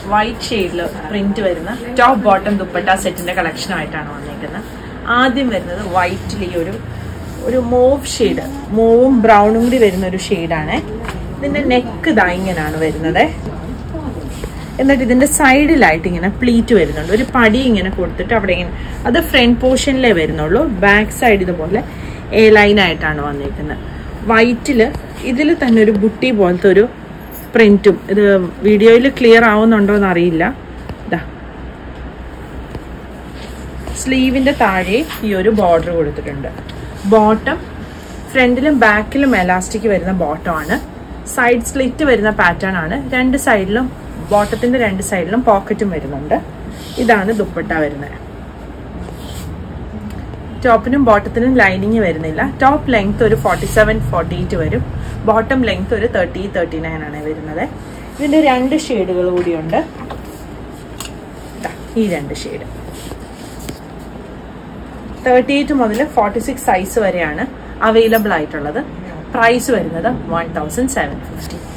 white ഷെയ്ഡിൽ print വരുന്ന top bottom dupatta സെറ്റിന്റെ കളക്ഷനുമായിട്ടാണ് വന്നിരിക്കുന്നത് ആദ്യം വരുന്നത് വൈറ്റിൽ ഈ ഒരു ഒരു മൂവ് ഷെയ്ഡ് മൂവും ബ്രൗണും കൂടി വരുന്ന ഒരു ഷെയ്ഡാണ് ഇതിന്റെ നെക്ക് ഇതാ ഇങ്ങനെയാണ് വരുന്നത് എന്നിട്ട് ഇതിന്റെ സൈഡിലായിട്ട് ഇങ്ങനെ പ്ലീറ്റ് വരുന്നുണ്ട് ഒരു പടി ഇങ്ങനെ കൊടുത്തിട്ട് അവിടെ ഇങ്ങനെ അത് ഫ്രണ്ട് പോർഷനിലേ വരുന്നുള്ളൂ ബാക്ക് സൈഡ് ഇതുപോലെ എ ലൈൻ ആയിട്ടാണ് വന്നിരിക്കുന്നത് വൈറ്റില് ഇതിൽ തന്നെ ഒരു ബുട്ടി പോലത്തെ ഒരു പ്രിന്റും ഇത് വീഡിയോയിൽ ക്ലിയർ ആവുന്നുണ്ടോ എന്ന് അറിയില്ല ഇതാ സ്ലീവിന്റെ താഴെ ഈ ഒരു ബോർഡർ കൊടുത്തിട്ടുണ്ട് ബോട്ടം ഫ്രണ്ടിലും ബാക്കിലും എലാസ്റ്റിക് വരുന്ന ബോട്ടം ആണ് സൈഡ് സ്ലിറ്റ് വരുന്ന പാറ്റേൺ ആണ് രണ്ട് സൈഡിലും ബോട്ടത്തിന്റെ രണ്ട് സൈഡിലും പോക്കറ്റും വരുന്നുണ്ട് ഇതാണ് ദുപ്പട്ട വരുന്നത് ടോപ്പിനും ബോട്ടത്തിനും ലൈനിങ് വരുന്നില്ല ടോപ്പ് ലെങ്ത് ഒരു ഫോർട്ടി സെവൻ ഫോർട്ടി എയ്റ്റ് വരും ബോട്ടം ലെങ്ത് ഒരു തേർട്ടി തേർട്ടി നയൻ ആണ് വരുന്നത് ഇതിന്റെ രണ്ട് ഷെയ്ഡുകൾ കൂടിയുണ്ട് ദാ, ഈ രണ്ട് ഷെയ്ഡ് തേർട്ടി എയ്റ്റ് മുതൽ ഫോർട്ടി സിക്സ് സൈസ് വരെയാണ് അവൈലബിൾ ആയിട്ടുള്ളത് പ്രൈസ് വരുന്നത് വൺ തൗസൻഡ് സെവൻ ഫിഫ്റ്റി